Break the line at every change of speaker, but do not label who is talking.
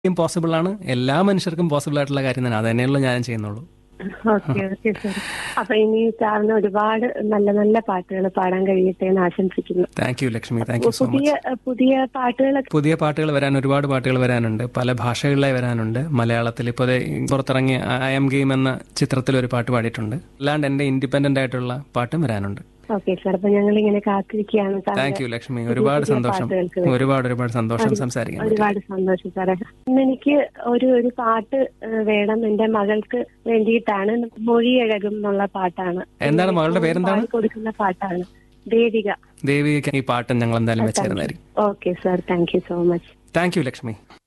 Possible ആണ് എല്ലാ മനുഷ്യർക്കും പോസിബിൾ ആയിട്ടുള്ള കാര്യം തന്നെ അത് തന്നെയുള്ളൂ ഞാൻ ചെയ്യുന്നുള്ളൂ
ഓക്കെ ഓക്കെ സാർ അപ്പൊ ഇനി സാറിന് ഒരുപാട് നല്ല നല്ല പാട്ടുകൾ പാടാൻ കഴിയട്ടെ എന്ന് ആശംസിക്കുന്നു
thank you Lakshmi thank you so much
പുതിയ പുതിയ പാട്ടുകളൊക്കെ
പുതിയ പാട്ടുകൾ വരാൻ ഒരുപാട് പാട്ടുകൾ വരാനുണ്ട് പല ഭാഷകളിലായി വരാനുണ്ട് മലയാളത്തിൽ ഇപ്പോൾ ദേ പുറത്തിറങ്ങിയ ഐ എം ഗെയിം എന്ന ചിത്രത്തിൽ ഒരു പാട്ട് പാടിയിട്ടുണ്ട് അല്ലാണ്ട് എൻ്റെ ഇൻഡിപെൻഡന്റ് ആയിട്ടുള്ള പാട്ടും വരാനുണ്ട്
ഓക്കെ സാർ അപ്പൊ ഞങ്ങൾ ഇങ്ങനെ കാത്തിരിക്കുകയാണ് സാർ
താങ്ക് യു ലക്ഷ്മി ഒരുപാട്
പുതിയ
സന്തോഷം
പാട്ടുകൾക്ക്
ഒരുപാട് ഒരുപാട് സന്തോഷം സംസാരിക്കാൻ പറ്റി.
ഒരുപാട് സന്തോഷം സാറേ ഇന്ന് എനിക്ക് ഒരു ഒരു പാട്ട് ഏഹ്, വേണം എന്റെ മകൾക്ക് വേണ്ടിയിട്ടാണ് മൊഴിയഴകും എന്നുള്ള പാട്ടാണ്
എന്താണ് മകളുടെ പേരെന്താണ്
കൊടുക്കുന്ന പാട്ടാണ് ദേവിക
ദേവിക്ക് ഈ പാട്ട് ഞങ്ങൾ എന്തായാലും വെച്ചിരുന്നായിരിക്കും
okay sir thank you so much
thank you Lakshmi